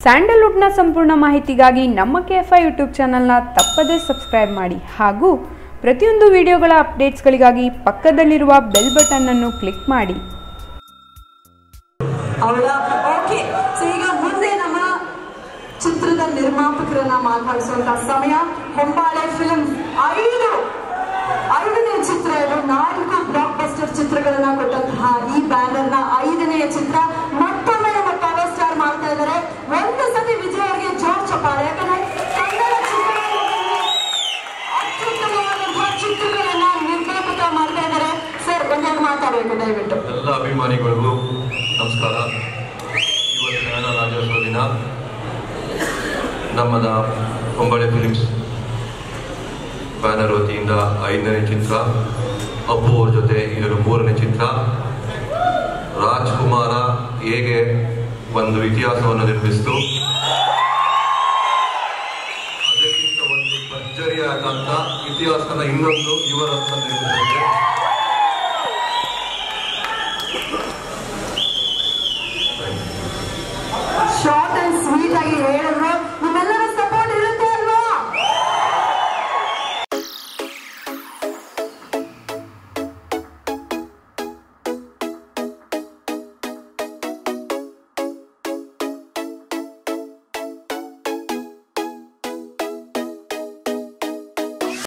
ಸ್ಯಾಂಡಲ್ವುಡ್ನ ಸಂಪೂರ್ಣ ಮಾಹಿತಿಗಾಗಿ ನಮ್ಮ ಕೆ ಎಫ್ ಐ ಯೂಟ್ಯೂಬ್ ಚಾನಲ್ನ ತಪ್ಪದೇ ಸಬ್ಸ್ಕ್ರೈಬ್ ಮಾಡಿ ಹಾಗೂ ಪ್ರತಿಯೊಂದು ವಿಡಿಯೋಗಳ ಅಪ್ಡೇಟ್ಸ್ಗಳಿಗಾಗಿ ಪಕ್ಕದಲ್ಲಿರುವ ಬೆಲ್ ಬಟನ್ ಅನ್ನು ಕ್ಲಿಕ್ ಮಾಡಿ ಅವಳ ಓಕೆ ಸೊ ಈಗ ಮುಂದೆ ನಮ್ಮ ಚಿತ್ರದ ನಿರ್ಮಾಪಕರನ್ನ ಮಾತಾಡಿಸುವಂತ ಸಮಯ ಹೊಂಬಾಳೆ ಫಿಲ್ಮ್ ಐದು ಐದನೇ ಚಿತ್ರ ಇದು ನಾಲ್ಕು ಬ್ಲಾಕ್ ಬಸ್ಟರ್ ಚಿತ್ರಗಳನ್ನ ಕೊಟ್ಟಂತಹ ಈ ಬ್ಯಾನರ್ ನ ಐದನೆಯ ಚಿತ್ರ ಮತ್ತೊಮ್ಮೆ ನಮ್ಮ ಪವರ್ ಸ್ಟಾರ್ ಮಾಡ್ತಾ ಇದ್ದಾರೆ ಒಂದು ಸತಿ ವಿಜಯ್ ಅವರಿಗೆ ಜೋರ್ ಚಪ್ಪಾಳೆ ಯಾಕಂದ್ರೆ ಕನ್ನಡ ಚಿತ್ರರಂಗದಲ್ಲಿ ಅತ್ಯುತ್ತಮವಾದಂತಹ ಚಿತ್ರಗಳನ್ನ ನಿರ್ಮಾಪಕ ಮಾಡ್ತಾ ಇದ್ದಾರೆ ಸರ್ ಒಂದೆರಡು ಮಾತಾಡಬೇಕು ದಯವಿಟ್ಟು ಎಲ್ಲ ಅಭಿಮಾನಿಗಳಿಗೂ ನಮಸ್ಕಾರ ಇವತ್ತು ಕನ್ನಡ ರಾಜ್ಯೋತ್ಸವ ದಿನ ನಮ್ಮದ ಹೊಂಬಳೆ ಫಿಲಿಮ್ಸ್ ಬ್ಯಾನರ್ ವತಿಯಿಂದ ಐದನೇ ಚಿತ್ರ ಅಪ್ಪು ಅವ್ರ ಜೊತೆ ಇದರ ಮೂರನೇ ಚಿತ್ರ ರಾಜ್ಕುಮಾರ ಹೇಗೆ ಒಂದು ಇತಿಹಾಸವನ್ನು ನಿರ್ಮಿಸಿತು ಅದಕ್ಕಿಂತ ಒಂದು ಭರ್ಜರಿಯಾದಂಥ ಇತಿಹಾಸನ ಇನ್ನೊಂದು ಇವರ ಹತ್ರ ನಿರ್ಮಿಸಿದೆ